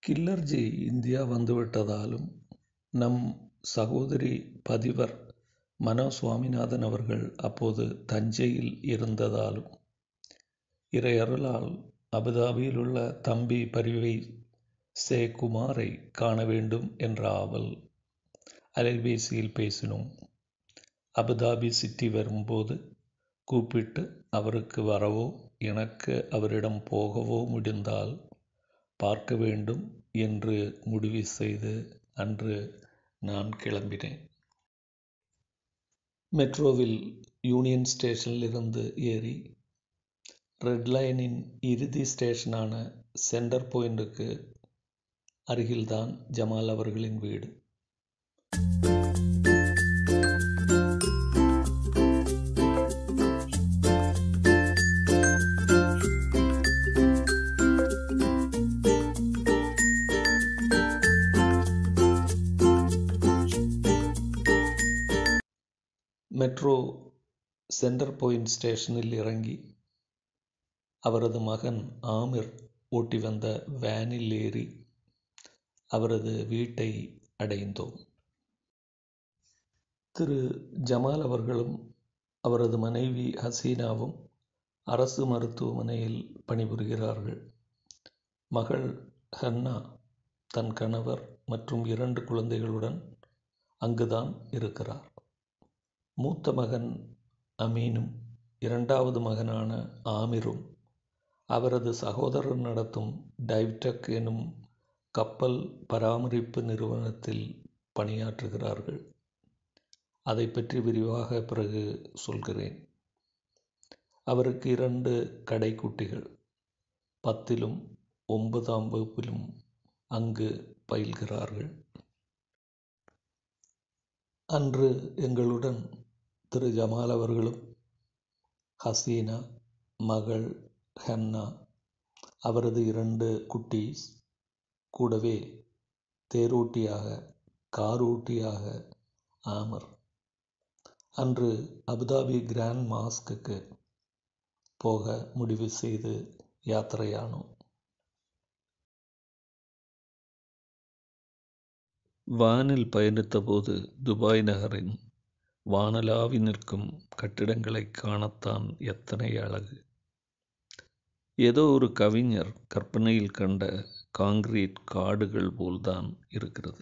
Killergee India வந்துவிட்டதாலும் நம் சகோதரி பதிவர் மனோ சுவாமிநாதன் அவர்கள் அப்போது தஞ்சையில் இருந்ததாலும் இறையருளால் அபுதாபியிலுள்ள தம்பி பரிவை சே குமாரை காண வேண்டும் என்ற ஆவல் அலைபேசியில் பேசினோம் அபுதாபி சிட்டி வரும்போது கூப்பிட்டு அவருக்கு வரவோ எனக்கு அவரிடம் போகவோ முடிந்தால் பார்க்க வேண்டும் என்று முடிவு செய்து அன்று நான் கிளம்பினேன் மெட்ரோவில் யூனியன் ஸ்டேஷனிலிருந்து ஏறி ரெட் லைனின் இறுதி ஸ்டேஷனான சென்டர் பாயிண்ட்டுக்கு அருகில்தான் ஜமால் அவர்களின் வீடு மெட்ரோ சென்டர் பாயிண்ட் ஸ்டேஷனில் இறங்கி அவரது மகன் ஆமிர் ஓட்டி வந்த வேனில் ஏறி அவரது வீட்டை அடைந்தோம் திரு ஜமால் அவர்களும் அவரது மனைவி ஹசீனாவும் அரசு மருத்துவமனையில் பணிபுரிகிறார்கள் மகள் ஹன்னா தன் கணவர் மற்றும் இரண்டு குழந்தைகளுடன் அங்குதான் இருக்கிறார் மூத்த மகன் அமீனும் இரண்டாவது மகனான ஆமிரும் அவரது சகோதரர் நடத்தும் டைவ்டெக் எனும் கப்பல் பராமரிப்பு நிறுவனத்தில் பணியாற்றுகிறார்கள் அதை பற்றி விரிவாக பிறகு சொல்கிறேன் அவருக்கு இரண்டு கடைக்குட்டிகள் பத்திலும் ஒன்பதாம் வகுப்பிலும் அங்கு பயில்கிறார்கள் அன்று எங்களுடன் திரு ஜமால் அவர்களும் ஹசீனா மகள் ஹன்னா அவரது இரண்டு குட்டீஸ் கூடவே தேரோட்டியாக காரோட்டியாக ஆமர் அன்று அபுதாபி கிராண்ட் மாஸ்க்கு போக முடிவு செய்து யாத்திரையானோம் வானில் பயணித்தபோது துபாய் நகரின் வானலாவி நிற்கும் கட்டிடங்களை காணத்தான் எத்தனை அழகு ஏதோ ஒரு கவிஞர் கற்பனையில் கண்ட காங்கிரீட் காடுகள் போல்தான் இருக்கிறது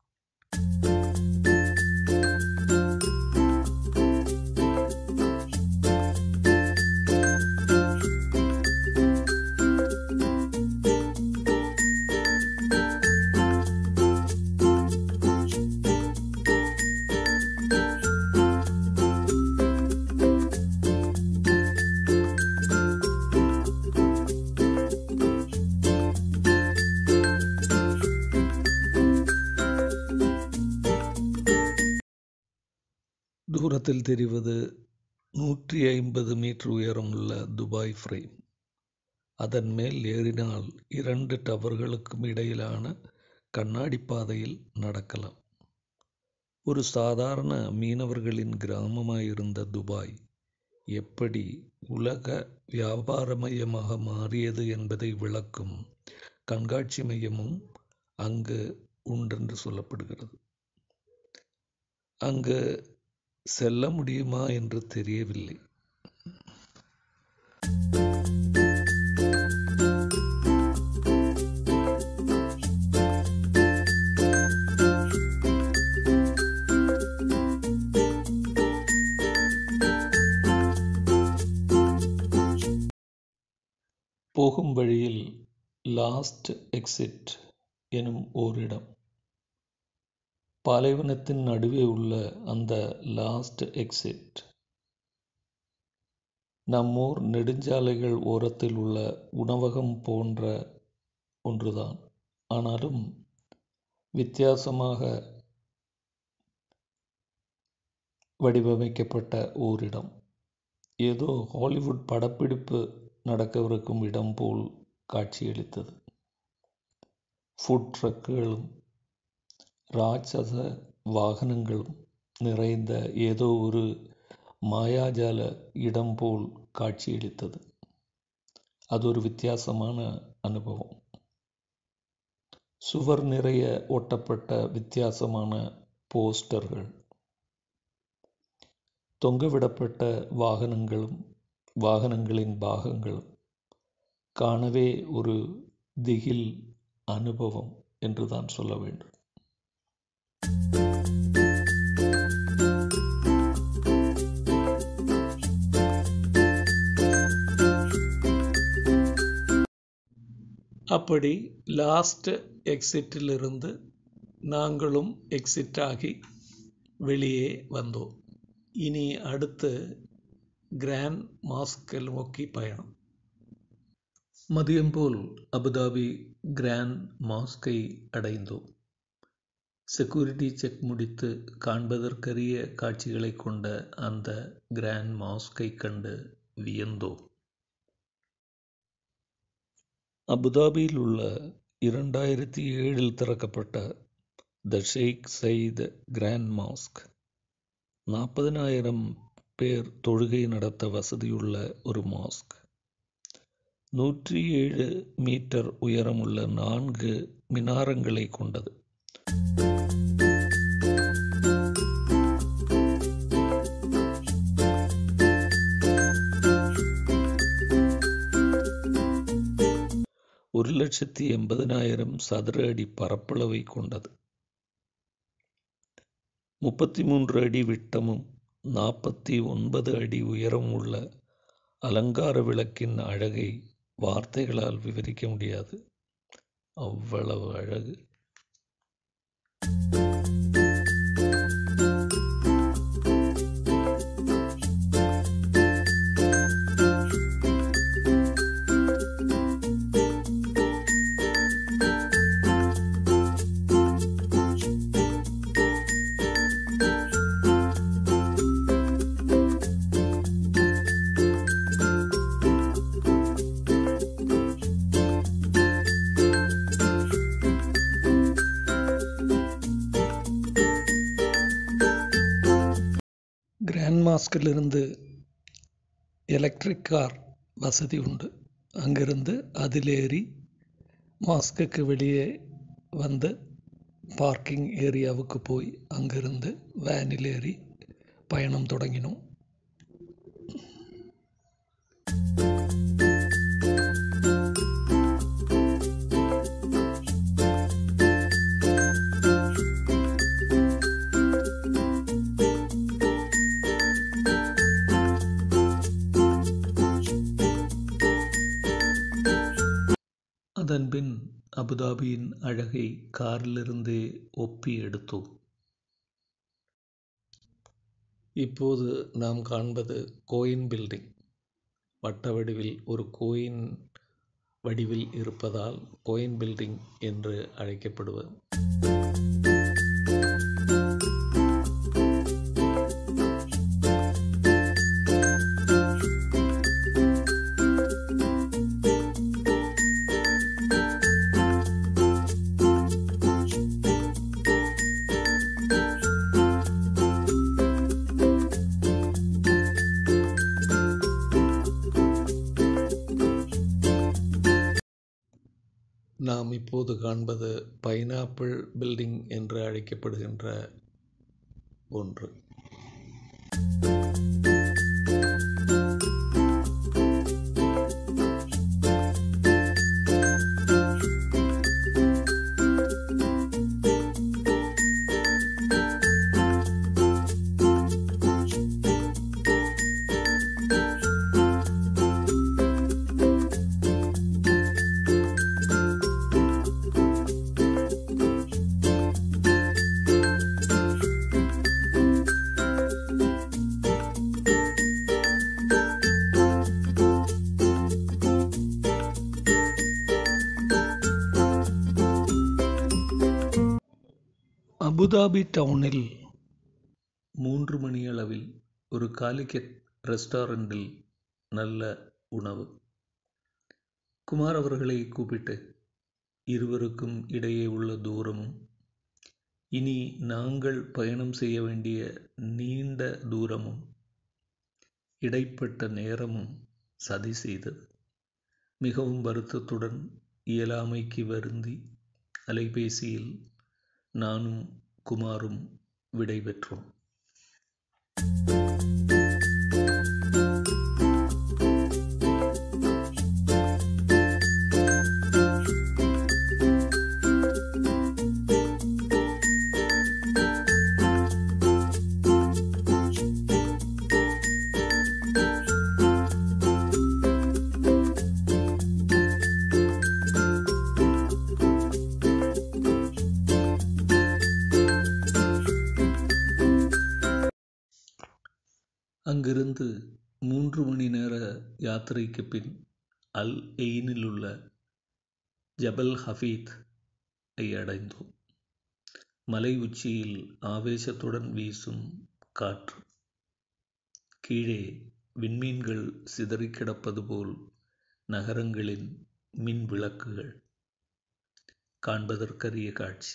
தூரத்தில் தெரிவது நூற்றி ஐம்பது மீட்டர் உயரமுள்ள துபாய் ஃப்ரேம் அதன் மேல் ஏறினால் இரண்டு டவர்களுக்கும் இடையிலான கண்ணாடி பாதையில் நடக்கலாம் ஒரு சாதாரண மீனவர்களின் கிராமமாயிருந்த துபாய் எப்படி உலக வியாபார மையமாக மாறியது என்பதை விளக்கும் கண்காட்சி மையமும் அங்கு உண்டென்று சொல்லப்படுகிறது அங்கு செல்ல முடியுமா என்று தெரியவில்லை போகும் வழியில் லாஸ்ட் எக்ஸிட் எனும் ஓரிடம் பாலைவனத்தின் நடுவே உள்ள அந்த லாஸ்ட் எக்ஸிட் நம்மூர் நெடுஞ்சாலைகள் ஓரத்தில் உள்ள உணவகம் போன்ற ஒன்றுதான் ஆனாலும் வித்தியாசமாக வடிவமைக்கப்பட்ட ஓரிடம் ஏதோ ஹாலிவுட் படப்பிடிப்பு நடக்கவிருக்கும் இடம் போல் காட்சியளித்தது ஃபுட் ட்ரக்குகளும் ராட்சச வாகனங்களும் நிறைந்த ஏதோ ஒரு மாயாஜால இடம் போல் காட்சியளித்தது அது ஒரு வித்தியாசமான அனுபவம் சுவர் நிறைய ஒட்டப்பட்ட வித்தியாசமான போஸ்டர்கள் தொங்கவிடப்பட்ட வாகனங்களும் வாகனங்களின் பாகங்களும் காணவே ஒரு திகில் அனுபவம் என்றுதான் சொல்ல வேண்டும் அப்படி லாஸ்ட் எக்ஸிட்டிலிருந்து நாங்களும் எக்ஸிட் ஆகி வெளியே வந்தோம் இனி அடுத்து கிராண்ட் மாஸ்கை நோக்கி பயணம் மதியம் போல் அபுதாபி கிராண்ட் மாஸ்கை அடைந்தோம் செக்யூரிட்டி செக் முடித்து காண்பதற்கரிய காட்சிகளை கொண்ட அந்த கிராண்ட் மாஸ்கை கண்டு வியந்தோம் அபுதாபியில் உள்ள இரண்டாயிரத்தி ஏழில் திறக்கப்பட்ட the Sheikh Zayed Grand Mosque நாற்பதினாயிரம் பேர் தொழுகை நடத்த வசதியுள்ள ஒரு மாஸ்க் நூற்றி ஏழு மீட்டர் உயரமுள்ள நான்கு மினாரங்களை கொண்டது ஒரு லட்சத்தி எண்பதினாயிரம் சதுர அடி பரப்பளவை கொண்டது முப்பத்தி மூன்று அடி விட்டமும் நாற்பத்தி ஒன்பது அடி உயரம் உள்ள அலங்கார விளக்கின் அழகை வார்த்தைகளால் விவரிக்க முடியாது அவ்வளவு அழகு கிராண்ட் மாஸ்கிலிருந்து எலக்ட்ரிக் கார் வசதி உண்டு அங்கிருந்து அதிலேறி மாஸ்குக்கு வெளியே வந்து பார்க்கிங் ஏரியாவுக்கு போய் அங்கிருந்து வேனில் ஏறி பயணம் தொடங்கினோம் அதன்பின் அபுதாபியின் அழகை காரிலிருந்தே ஒப்பி எடுத்தோம் இப்போது நாம் காண்பது கோயின் பில்டிங் வட்ட வடிவில் ஒரு கோயின் வடிவில் இருப்பதால் கோயின் பில்டிங் என்று அழைக்கப்படுவது நாம் இப்போது காண்பது பைனாப்பிள் பில்டிங் என்று அழைக்கப்படுகின்ற ஒன்று அபுதாபி டவுனில் மூன்று மணியளவில் ஒரு காலிக்கட் ரெஸ்டாரண்டில் நல்ல உணவு குமார் அவர்களை கூப்பிட்டு இருவருக்கும் இடையே உள்ள தூரமும் இனி நாங்கள் பயணம் செய்ய வேண்டிய நீண்ட தூரமும் இடைப்பட்ட நேரமும் சதி செய்தது மிகவும் வருத்தத்துடன் இயலாமைக்கு வருந்தி அலைபேசியில் நானும் குமாரும் விடை பெற்றோம் அங்கிருந்து மூன்று மணி நேர யாத்திரைக்கு பின் அல் எயினில் உள்ள ஜபல் ஹஃபீத் ஐ அடைந்தோம் மலை உச்சியில் ஆவேசத்துடன் வீசும் காற்று கீழே விண்மீன்கள் சிதறி கிடப்பது போல் நகரங்களின் மின் விளக்குகள் காண்பதற்கரிய காட்சி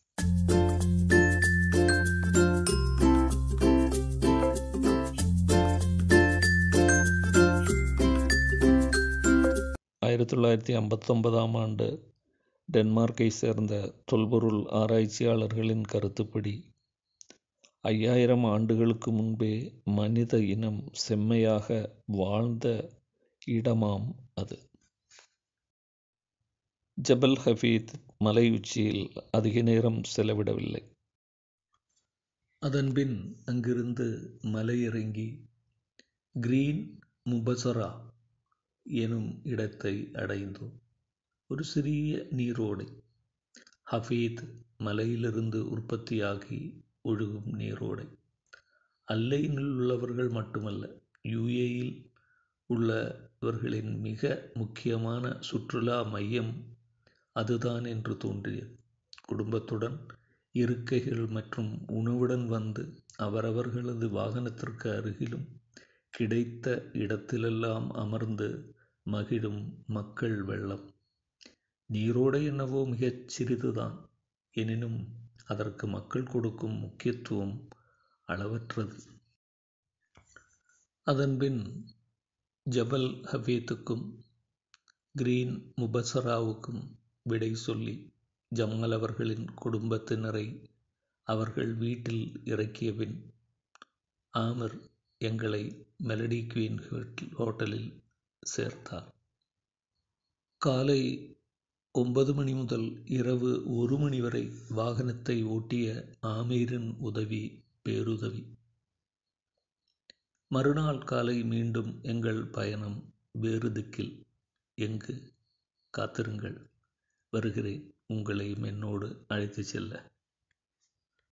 ஆயிரத்தி தொள்ளாயிரத்தி ஐம்பத்தொன்பதாம் ஆண்டு டென்மார்க்கை சேர்ந்த தொல்பொருள் ஆராய்ச்சியாளர்களின் கருத்துப்படி ஐயாயிரம் ஆண்டுகளுக்கு முன்பே மனித இனம் செம்மையாக வாழ்ந்த இடமாம் அது ஜபல் ஹஃபீத் மலை உச்சியில் அதிக நேரம் செலவிடவில்லை அதன்பின் அங்கிருந்து மலையிறங்கி கிரீன் முபசரா எனும் இடத்தை அடைந்தோம் ஒரு சிறிய நீரோடை ஹஃபீத் மலையிலிருந்து உற்பத்தியாகி ஒழுகும் நீரோடை அல்லையில் உள்ளவர்கள் மட்டுமல்ல யுஏயில் உள்ளவர்களின் மிக முக்கியமான சுற்றுலா மையம் அதுதான் என்று தோன்றியது குடும்பத்துடன் இருக்கைகள் மற்றும் உணவுடன் வந்து அவரவர்களது வாகனத்திற்கு அருகிலும் கிடைத்த இடத்திலெல்லாம் அமர்ந்து மகிழும் மக்கள் வெள்ளம் நீரோடை என்னவோ மிகச் சிறிதுதான் எனினும் அதற்கு மக்கள் கொடுக்கும் முக்கியத்துவம் அளவற்றது அதன்பின் ஜபல் ஹபீத்துக்கும் கிரீன் முபசராவுக்கும் விடை சொல்லி ஜமால் அவர்களின் குடும்பத்தினரை அவர்கள் வீட்டில் இறக்கிய பின் ஆமர் எங்களை மெலடி குயின் ஹோட்டலில் சேர்த்தார் காலை ஒன்பது மணி முதல் இரவு ஒரு மணி வரை வாகனத்தை ஓட்டிய ஆமீரின் உதவி பேருதவி மறுநாள் காலை மீண்டும் எங்கள் பயணம் வேறு திக்கில் எங்கு காத்திருங்கள் வருகிறேன் உங்களையும் என்னோடு அழைத்து செல்ல